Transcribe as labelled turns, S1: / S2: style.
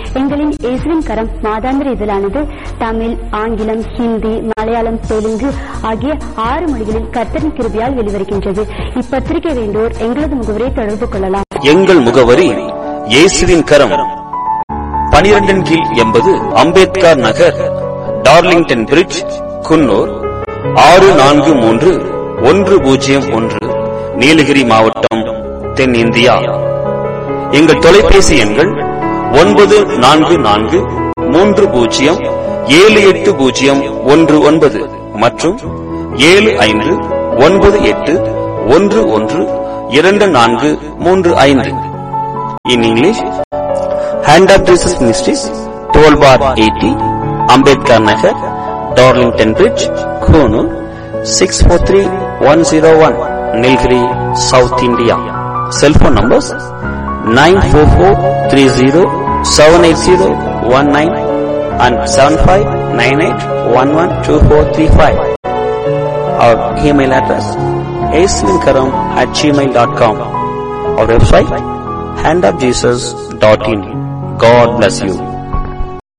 S1: எங்களின் இயேசுவின் கரம் மாதாந்திர இதழானது தமிழ் ஆங்கிலம் ஹிந்தி மலையாளம் தெலுங்கு ஆகிய ஆறு மொழிகளில் கர்த்தரின் கிருபையால் வெளிவருகின்றது இப்பத்திரிகை வேண்டோர் எங்களது முகவரை தொடர்பு கொள்ளலாம்
S2: எங்கள் முகவரி இயேசுவின் கரம் பனிரெண்டின் கீழ் எண்பது அம்பேத்கர் நகர் டார்லிங்டன் பிரிட்ஜ் குன்னூர் ஆறு நான்கு மூன்று ஒன்று பூஜ்ஜியம் ஒன்று நீலகிரி மாவட்டம் தென்னிந்தியா எங்கள் தொலைபேசி எண்கள் ஒன்பது நான்கு நான்கு மூன்று பூஜ்ஜியம் ஏழு எட்டு பூஜ்ஜியம் ஒன்று ஒன்பது மற்றும் ஏழு ஐந்து ஒன்பது எட்டு ஒன்று ஒன்று இரண்டு நான்கு மூன்று ஐந்து in English hand of Jesus ministries twelve bar eighty Ambedkar Nagar Darlington bridge Coonoor six four three one zero one Nilgiri south India cellphone numbers nine four four three zero seven eight zero one nine and seven five nine eight one one two four three five our email address ஏஸ்லின்கரம் at gmail dot com our website handofjesus.in. God bless you.